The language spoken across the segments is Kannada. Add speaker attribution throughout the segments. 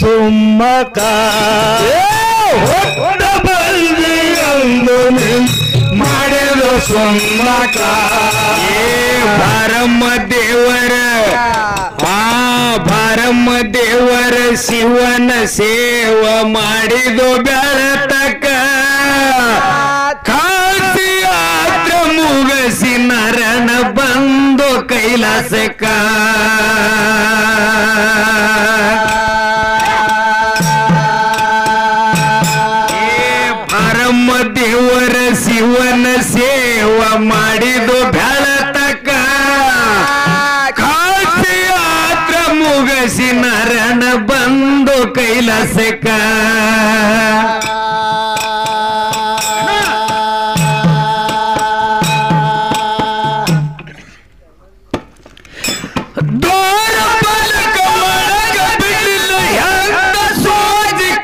Speaker 1: ಸುಮ್ಮಕ ಹೊಟ್ಟ ಬಂದಿ ಅಂದು ಮಾಡಿದ ಸುಮ್ಮಕ
Speaker 2: ಏ ಭರಮ ದೇವರ ಆ ಭರಮ ದೇವರ ಶಿವನ ಸೇವ ಮಾಡಿದು ಬೆಳತಕ ಕಾಸಿಯಾತ್ರ ಮುಗಸಿ ನರನ ಬಂದು ಕೈಲಾಸಕ ಏ ಪರಮ ದೇವರ ಶಿವನ ಸೇವ ಮಾಡಿದು ಬೆಳತಕ ಕಾಸಿಯಾತ್ರ ಮುಗಸಿ ನರನ ಬಂದು ಕೈಲಾಸಕ ದೂರ ಪಲಕ ಒಳಗ ಬಿಡಲು ಹೆಂಗ ಸೋಜಿಕ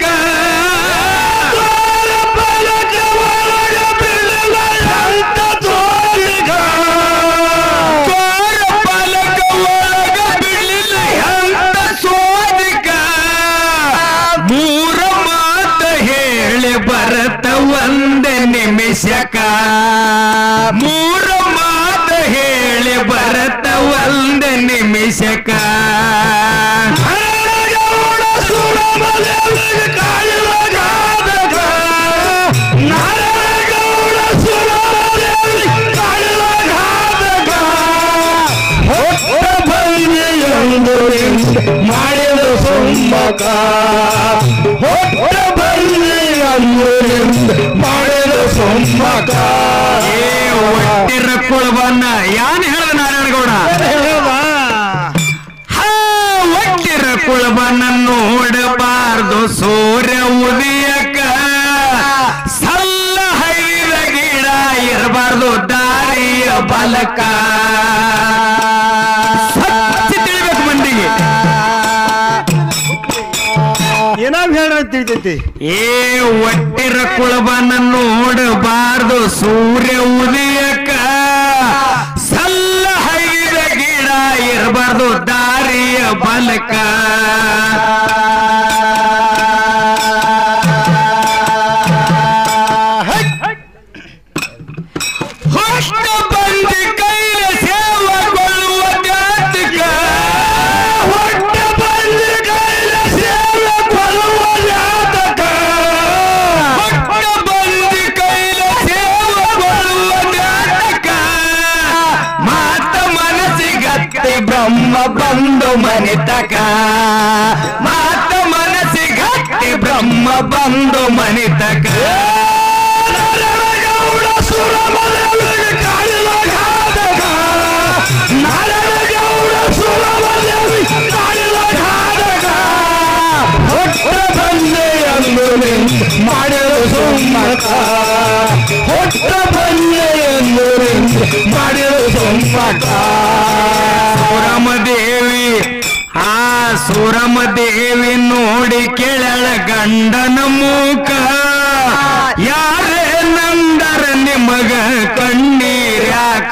Speaker 2: ದೂರ ಪಲಕ ಒಳಗ ಬಿಡಲು ಹೆಂಗ ಸೋಜಿಕ ದೂರ ಪಲಕ ಒಳಗ ಬಿಡಲು ಹೆಂಗ ಸೋಜಿಕ ಮೂರ ಮಾತ ಹೇಳಿ ಬರತ ಒಂದ ನಿಮಿಷಕ ಮೂರ ಮಾತ ಹೇಳಿ ಬರತ ಒಂದ ನಿಮಿಷಕ
Speaker 1: ಹರಗೌಡ ಸುರಮಲೆಯಲ್ಲಿಗೆ ಕಾಯಲಾಗಾದಕ. ನರಗೌಡ ಸುರಮಲೆಯಲ್ಲಿ ಕಾಯಲಾಗಾದಕ. ಹೊಟ್ಟ ಬಂದಿಯೊಂದು ಮಾಡಿದ ಸುಮ್ಮಕ ಹೊಟ್ಟ ಬಂದಿಯೊಂದು ಮಾಡಿದ ಸುಮ್ಮಕ
Speaker 2: ಏ ಒಟ್ಟಿರ ಕುಳವನ್ನ ಯಾನ್ ಹೇಳ್ದ ನಾರಾಯಣಗೌಡ ಹಾ ಒಟ್ಟಿರ ಕುಳವನ್ನ ನೋಡಬಾರ್ದು ಸೂರ್ಯ ಉದಯಕ ಸಲ್ಲ ಹೈದ ಗಿಡ ಇರಬಾರ್ದು ದಾರಿಯ ಬಲಕ ಸತ್ಯ ತಿಳಿಬೇಕು ಮಂದಿಗೆ
Speaker 1: ಏನಾವ್ ಹೇಳ್ರ ತಿಳಿತೈತಿ
Speaker 2: ಏ ಒಟ್ಟಿರ ಕುಳಬನ ನೋಡಬಾರ್ದು ಸೂರ್ಯ ಉದಯಕ ಸಲ್ಲ ಹೈದ ಗಿಡ ಇರಬಾರ್ದು ದಾರಿಯ ಬಲಕ ಹೊಷ್ಟ ಬಂದಿ ಕೈಲ ಸೇವಗೊಳ್ಳುವ ಜಾತಿಕ
Speaker 1: ಹೊಟ್ಟ ಬಂದಿ ಕೈಲ ಸೇವೆ ಕೊಡುವ ಜಾತಕ
Speaker 2: ಹೊಟ್ಟ ಬಂದಿ ಕೈಲ ಸೇವಗೊಳ್ಳುವ ಜಾತಕ ಮಾತ ಮನಸ್ಸಿಗತ್ತೆ ಬ್ರಹ್ಮ ಬಂದು ಮನಿತಕ ಮಾತ ಮನಸ್ಸಿಗತ್ತೆ ಬ್ರಹ್ಮ ಬಂದು ಮನಿತಕ
Speaker 1: ನರಗೌಡ ಸುರಮಲೆಯಲ್ಲಿಗೆ ಕಾಯಲಾಗಾದಕ. ನರಗೌಡ ಸುರಮಲೆಯಲ್ಲಿ ಕಾಯಲಾಗಾದಕ. ಹೊಟ್ಟ ಬಂದೆಯಂದು ಮಾಡಿದ ಸುಮ್ಮಕ ಹೊಟ್ಟ ಬಂದೆಯಂದು ಮಾಡಿದ ಸುಮ್ಮಕ
Speaker 2: ಸುರಮದೇವಿ ಆ ಸುರಮದೇವಿ ನೋಡಿ ಕೆಳಳ ಗಂಡನ ಮೂಕ ಯಾರೇ ನಂದರ ನಿಮಗ ಕಣ್ಣೀರ್ಯಾಕ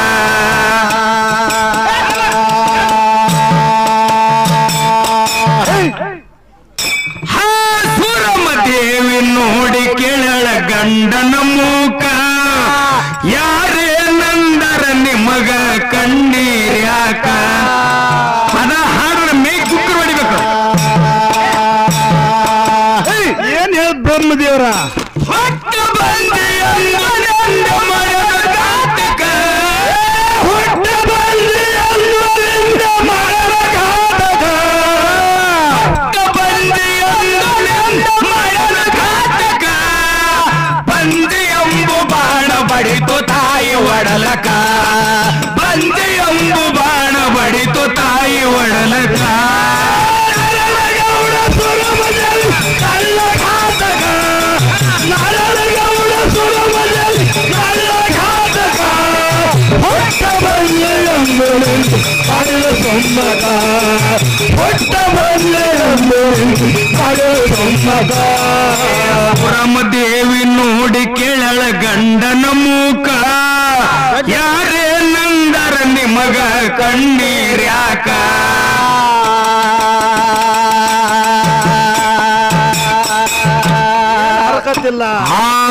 Speaker 2: ಹಾ ಸುರಮದೇವಿ ನೋಡಿ ಕೆಳಳ ಗಂಡನ ಮೂಕ ಯಾರೇ ನಂದರ ನಿಮಗ ಕಣ್ಣೀರ್ಯಾಕ ಪದ ಹಾಡ್ರ ಮೇ ಕುಕ್ಕರ್ ಹೊಡಿಬೇಕು
Speaker 1: ಏನ್ ಹೇಳ ಬ್ರಹ್ಮದೇವ್ರ
Speaker 2: ಹೊಟ್ಟು ಬಂದಿ ಅಂಗನಂದ ಮರದ ಘಾತಕ.
Speaker 1: ಹೊಟ್ಟ ಬಂದಿ ಅನ್ನೋದ್ರಿಂದ ಮಾಡದ ಘಾತಕ.
Speaker 2: ಹೊಟ್ಟು ಬಂದಿ ಅಂಗನಂದ ಮರದ ಘಾತಕ. ಬಂದಿ ಎಂಬು ಬಾಣ ಬಡಿತು ತಾಯಿ ಒಡಲಕ ಬಂದಿ ಎಂಬು ಬಾಣ ಬಡಿತು ತಾಯಿ ಒಡಲಕ
Speaker 1: ನರಗೌಡ ಸುರಮದಲ್ಲಿ ಕಳ್ಳ ಘಾತಕ. ನರಗೌಡ ಸುರಮದಲ್ಲಿ ಕಳ್ಳ ಘಾತಕ. ಹೊಟ್ಟ ಬಂದಿ ಅನ್ನೋದ್ರಿಂದ ಮಾಡಿದ ಸೊಮ್ಮಕ ಹೊಟ್ಟ ಬಂದಿ ಅನ್ನೋದ್ರಿಂದ ಮಾಡಿದ ಸೊಮ್ಮಕ
Speaker 2: ದೇವಿ ನೋಡಿ ಕೇಳಳ ಗಂಡನ ಮೂಕ ಯಾರೇ ನಂದರ ನಿಮಗ ಕಣ್ಣೀರ್ಯಾಕ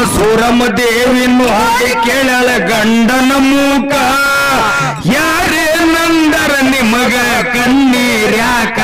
Speaker 2: ಸುರಮ ದೇವಿ ನೋಡಿ ಕೇಳಳ ಗಂಡನ ಮೂಕ ಯಾರೇ ನಂದರ ನಿಮಗ ಕಣ್ಣೀರ್ಯಾಕ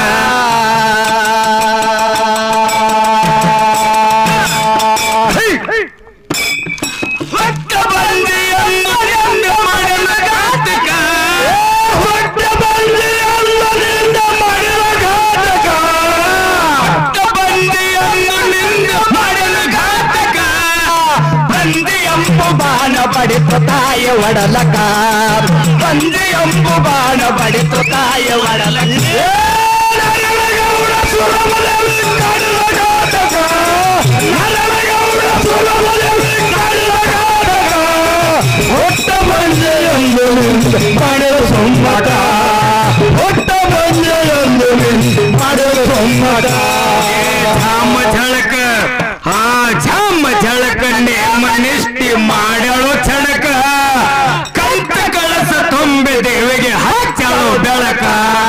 Speaker 2: ಹೊತ್ತ ಬಂದಿ ಅಂಬರಿಂದ ಮಾಡಿದ ಘಾತಕ ಹೊತ್ತ ಬಂದಿ ಅಂಬರಿಂದ ಮಾಡಿದ ಘಾತಕ ಹೊತ್ತ ಬಂದಿ ಅಂಬರಿಂದ ಮಾಡಿದ ಘಾತಕ ಬಂದಿ ಎಂಬು ಬಾಣ ಪಡಿತು ತಾಯ ಒಡಲಕ ಬಂದಿ ಎಂಬು ಬಾಣ ಪಡಿತು ತಾಯ ಒಡಲಕ ನರಳಗೌಡ ಸುರಮದಲ್ಲಿ ಕಾಡಿದ ಘಾತಕ ನರಳಗೌಡ ಸುರಮದಲ್ಲಿ ಕಾಡಿದ ಘಾತಕ ಹೊಟ್ಟ ಬಂದೆಯೊಂದು ಮಾಡಿದ ಸೊಮ್ಮಟ ಹೊಟ್ಟ ಬಂದೆಯೊಂದು ಮಾಡಿದ ಸೊಮ್ಮಟ ಝಾಮ ಝಳಕ ಆ ಝಾಮ ಝಳಕ ನೇಮ ನಿಷ್ಠಿ ಮಾಡಳು ಛಳಕ ಕಂತ ಕಳಸ ತುಂಬಿ ದೇವಿಗೆ ಹಚ್ಚಳು ಬೆಳಕ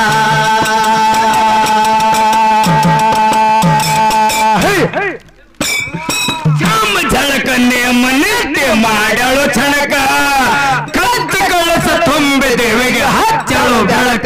Speaker 2: ಝಾಮ ಝಳಕ ನೇಮ ನಿಷ್ಠಿ ಮಾಡಳು ಛಳಕ ಕಂತ ಕಳಸ ತುಂಬಿ ದೇವಿಗೆ ಹಚ್ಚಳು ಬೆಳಕ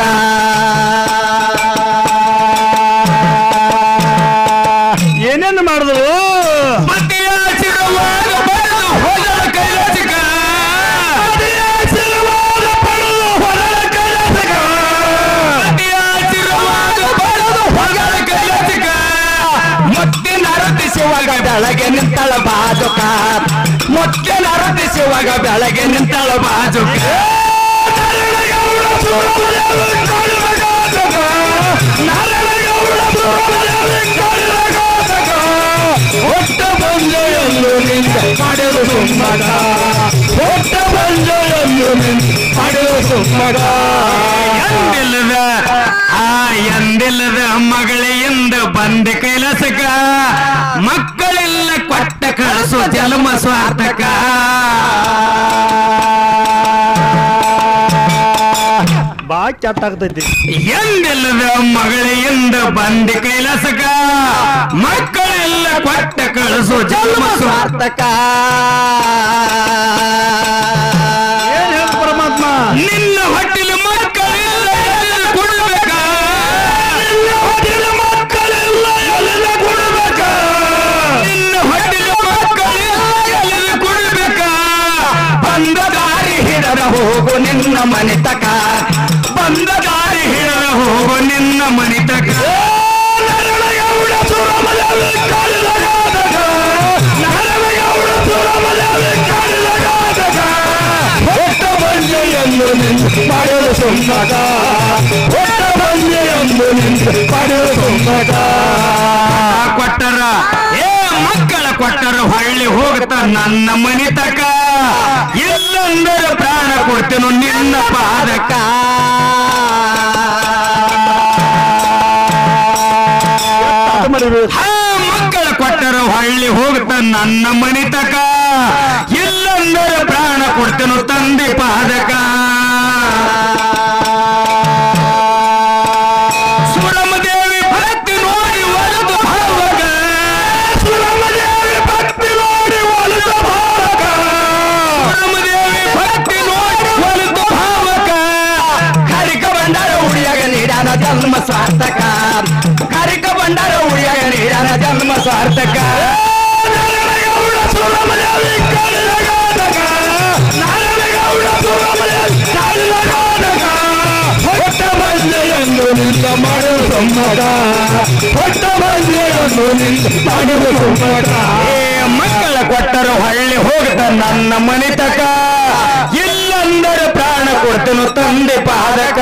Speaker 1: ಏನೇನು ಮಾಡಿದ್ರು
Speaker 2: ಪತಿಯ ಶಿರವಾಗ ಬರೆದು ಹೊಗಳ ಕೈಲಾಸಿಕ ಪತಿಯ ಶಿರವಾಗ ಬರೆದು ಹೊಗಳ ಕೈಲಾಸಿಕ ಪತಿಯ ಶಿರವಾಗ ಬರೆದು ಹೊಗಳ ಕೈಲಾಸಿಕ ಮುತ್ತಿನ ಅರತಿಸುವಾಗ ಬೆಳಗ್ಗೆ ನಿಂತಳ ಬಾಜುಕ ಮುತ್ತಿನ ಅರತಿಸುವಾಗ ಬೆಳಗ್ಗೆ ನಿಂತಳ ಬಾಜುಕ ಒಟ್ಟ ಬಂಜೆಯನ್ನು ನಿಂದ ಪಡೆದು ಸುಮ್ಮಗ ಒಟ್ಟ ಬಂಜೆಯನ್ನು ನಿಂದ ಪಡೆದು ಸುಮ್ಮಗ ಎಂದಿಲ್ಲದ ಆ ಎಂದಿಲ್ಲದ ಮಗಳಿಂದ ಬಂದ ಕೈಲಸಕ ಮಕ್ಕಳೆಲ್ಲ ಕೊಟ್ಟ ಕಳಿಸು ಜನ್ಮ ಸ್ವಾರ್ಥಕ
Speaker 1: ಬಾ ಕೆಟ್ಟ ಆಗ್ತೈತಿ
Speaker 2: ಎಂದೆಲ್ಲದ ಮಗಳಿಂದ ಬಂದ ಕೈಲಾಸಕ ಮಕ್ಕಳೆಲ್ಲ ಕೊಟ್ಟ ಕಳಿಸು ಜನ್ಮ ಸ್ವಾರ್ಥಕ
Speaker 1: ಏನ್ ಹೇಳ ಪರಮಾತ್ಮ
Speaker 2: ನಿನ್ನ ಹೊಟ್ಟಿಲ ಮಕ್ಕಳೆಲ್ಲ ಎಲ್ಲಿಂದ ಕೊಡ್ಬೇಕ ನಿನ್ನ ಹೊಟ್ಟಿಲ ಮಕ್ಕಳೆಲ್ಲ ಎಲ್ಲಿಂದ ಕೊಡ್ಬೇಕ ನಿನ್ನ ಹೊಟ್ಟಿಲ ಮಕ್ಕಳೆಲ್ಲ ಎಲ್ಲಿಂದ ಕೊಡ್ಬೇಕ ಬಂದ ದಾರಿ ಹಿಡದ ಹೋಗು ನಿನ್ನ ಮನೆ ತಕ ಬಂದ ದಾರಿ ಹಿಡದ ಹೋಗು ನಿನ್ನ ಮನೆ ತಕ ನರಳಗೌಡ ಸುರಮಲಲ್ಲಿ ಕಾಲಿದ ಗಾದಕ ನರಳಗೌಡ ಸುರಮಲಲ್ಲಿ ಕಾಲಿದ ಗಾದಕ ಹೊಟ್ಟ ಬಂಜೆಯನ್ನು ನಿಂತು ಪಡೆದು ಸುಮ್ಮಗ ಹೊಟ್ಟ ಬಂಜೆಯನ್ನು ನಿಂತು ಪಡೆದು ಸುಮ್ಮಗ ಕೊಟ್ಟರ ಏ ಮಕ್ಕಳ ಕೊಟ್ಟರ ಹೊಳ್ಳಿ ಹೋಗ್ತ ನನ್ನ ಮನೆ ತಕ ಎಲ್ಲಂದರೆ ಪ್ರಾಣ ಕೊಡ್ತೇನು ನಿನ್ನ ಪಾದಕ
Speaker 1: ಅರ್ಥ ಮಾಡಿರ್ಬೇಕು.
Speaker 2: ಹಾ ಮಕ್ಕಳ ಕೊಟ್ಟರ ಹೊಳ್ಳಿ ಹೋಗ್ತ ನನ್ನ ಮನೆ ತಕ ಎಲ್ಲಂದರೆ ಪ್ರಾಣ ಕೊಡ್ತೇನು ತಂದೆ ಪಾದಕ ಸುರಮದೇವಿ ಭಕ್ತಿ ನೋಡಿ ಒಲಿದು ಭಾವಗ ಸುರಮದೇವಿ ಭಕ್ತಿ ನೋಡಿ ಒಲಿದು ಭಾವಗ ಸುರಮದೇವಿ ಭಕ್ತಿ ನೋಡಿ ಒಲಿದು ಭಾವಕ ಹರಿಕ ಬಂಡಾರ ಉಡಿಯಾಗ ನೀಡಾನ ಜನ್ಮ ಸಾರ್ಥಕ ಹರಿಕ ಬಂಡಾರ ಉಡಿಯಾಗ ನೀಡಾನ ಜನ್ಮ ಸಾರ್ಥಕ ನಾರಾಯಣಗೌಡ ಸುರಮದೇವಿ ಕಾಲಿನ ಗಾದಕ. ನಾರಾಯಣಗೌಡ ಸುರಮದೇವಿ ಕಾಲಿನ ಗಾದಕ. ಹೊಟ್ಟ ಬಂದೆಯನ್ನು ನಿಂದ ಮಾಡುವ ಸಮ್ಮತ ಹೊಟ್ಟ ಬಂದೆಯನ್ನು ನಿಂದ ಮಾಡುವ ಸಮ್ಮತ ಏ ಮಕ್ಕಳ ಕೊಟ್ಟರು ಹಳ್ಳಿ ಹೋಗ್ತ ನನ್ನ ಮನೆ ತಕ ಇಲ್ಲಂದರೆ ಪ್ರಾಣ ಕೊಡ್ತೇನು ತಂದೆ ಪಾದಕ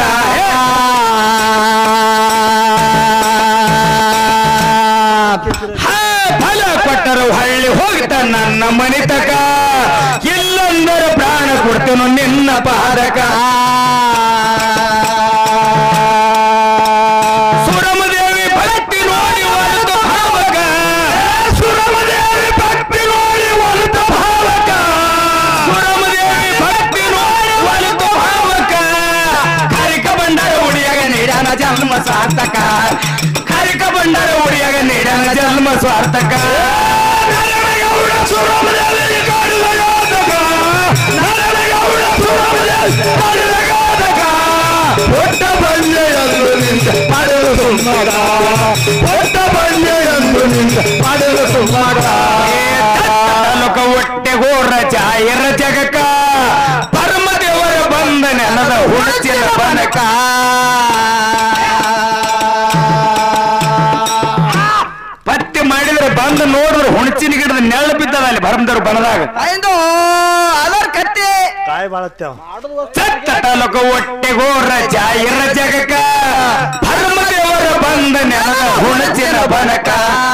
Speaker 2: ಹಾ, ಫಲ ಕೊಟ್ಟರು ಹಳ್ಳಿ ಹೋಗ್ತ ನನ್ನ ಮನೆ ತಕ ಇಲ್ಲಂದರೆ ಪ್ರಾಣ ಕೊಡ್ತೇನು ನಿನ್ನ ಪಾದಕ ಸುರಮದೇವಿ ಭಕ್ತಿ ನೋಡಿ ಒಲಿದು ಭಾವಕ ಸುರಮದೇವಿ ಭಕ್ತಿ ನೋಡಿ ಒಲಿದು ಭಾವಕ ಸುರಮದೇವಿ ಭಕ್ತಿ ನೋಡಿ ಒಲಿದು ಭಾವಕ ಕರಿಕ ಬಂಡರ ಉಡಿಯಾಗ ನೀಡಾನ ಜನ್ಮ ಸಾರ್ಥಕ ಕರಿಕ ಬಂಡರ ಉಡಿಯಾಗ ನೀಡಾನ ಜನ್ಮ ಸ್ವಾರ್ಥಕ ಸುರಮದೇವಿ
Speaker 1: ಹೊಟ್ಟ ಬಂದೆ ಎಂದು ನಿಂದ ಮಾಡಿದ ಸುಮ್ಮಗ
Speaker 2: ತಾಲೂಕ ಹೊಟ್ಟೆ ಹೋರ ಜಾಯರ ಜಗಕ ಪರಮ ದೇವರ ಬಂದ ನೆಲದ ಹುಣಚಿನ ಬನಕ ಪತ್ತೆ ಮಾಡಿದ್ರೆ ಬಂದು ನೋಡಿದ್ರೆ ಹುಣಚಿನ ಗಿಡದ ನೆರಳು ಬಿದ್ದದ ಅಲ್ಲಿ ಭರಮದೇವ್ರ ಬನದಾಗ
Speaker 3: ಐದು ಅದರ ಕತ್ತಿ
Speaker 1: ಕಾಯಿ ಬಾಳತ್ತೇವ
Speaker 2: ಸತ್ತ ತಾಲೂಕು ಹೊಟ್ಟೆ ಹೋರ ಜಾಯರ ಜಗಕ ಪರಮ ದೇವರ ಬಂದ ನೆಲದ ಹುಣಚಿನ ಬನಕ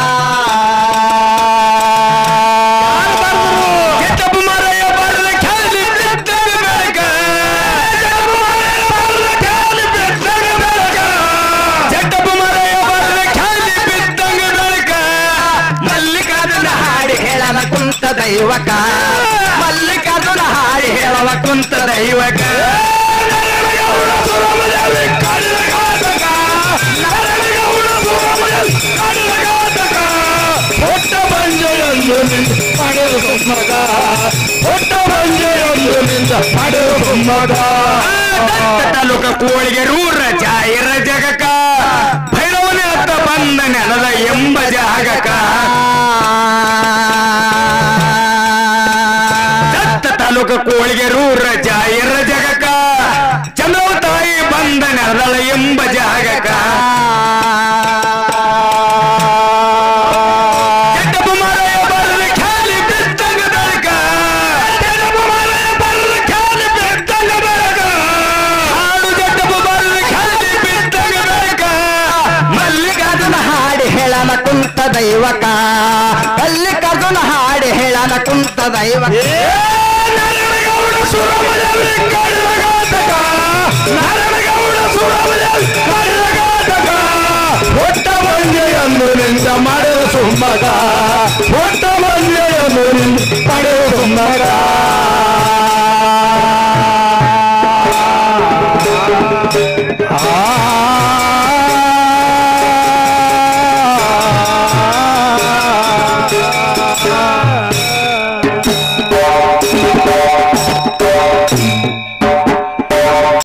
Speaker 2: ಕೆಟ್ಟಪ್ಪ ಮರೆಯ ಬರದ ಖಾಲಿ ಬಿದ್ದಾಗ ಬೆಳಕ. ಕೆಟ್ಟಪ್ಪ ಮರೆಯ ಬರದ ಖಾಲಿ ಬಿದ್ದಂಗ ಬೆಳಕ. ಮಲ್ಲಿಕಾರ್ಜುನ ಹಾಡಿ ಹೇಳನ ಕುಂತ ದೈವಕ ಮಲ್ಲಿಕಾರ್ಜುನ ಹಾಡಿ ಹೇಳವ ಕುಂತ ದೈವಕ
Speaker 1: ಹೊಟ್ಟ ಬಂದೆ ಎಂದು ನಿಂದ ಮಾಡಿದ ಸುಮ್ಮಗ ಹೊಟ್ಟ ಬಂದೆ ಎಂದು ನಿಂದ ಮಾಡಿದ ಸುಮ್ಮಗ
Speaker 2: ತಾಲೂಕ ಕೋಳಿಗೆ ರೂರ ಜಾಯಿರ ಜಗಕ ಭೈರವನ ಹತ್ತ ಬಂದ ನೆಲದ ಎಂಬ ಜಾಗಕ ದತ್ತ ತಾಲೂಕ ಕೋಳಿಗೆ ರೂರ ಜಾಯಿರ ಜಗಕ ಚಂದ್ರವ ತಾಯಿ ಬಂದ ನೆಲದ ಎಂಬ ಜಾಗಕ ಜಡ್ಡಪ್ಪ ಮಾರಾಯ ಬರದ ಖಾಲಿ ಬಿದ್ದಂಗ ಬೆಳಕ ಜಡ್ಡಪ್ಪ ಮಾರಾಯ ಬರದ ಖಾಲಿ ಬಿದ್ದಂಗ ಬೆಳಕ ಹಾಡು ಜಡ್ಡಪ್ಪ ಬರದ ಖಾಲಿ ಬಿದ್ದಂಗ ಬೆಳಕ ಮಲ್ಲಿಕಾರ್ಜುನ
Speaker 3: ಹಾಡಿ ಹೇಳನ ಕುಂತ ದೈವಕ ಮಲ್ಲಿಕಾರ್ಜುನ ಹಾಡಿ ಹೇಳನ ಕುಂತ ದೈವಕ
Speaker 2: ನಾರಾಯಣಗೌಡ ಸುರಮದೇವಿ ಕಳ್ಳಗಾತಕ ನಾರಾಯಣಗೌಡ ಸುರಮದೇವಿ ಕಳ್ಳಗಾತಕ
Speaker 1: ಹೊಟ್ಟ ಬಂದೆ ಎಂದು ನಿಂದ ಮಾಡಿದ ಸುಮ್ಮಗ ಹೊಟ್ಟ ಬಂದೆ ಎಂದು ನಿಂದ ಮಾಡಿದ ಸುಮ್ಮಗ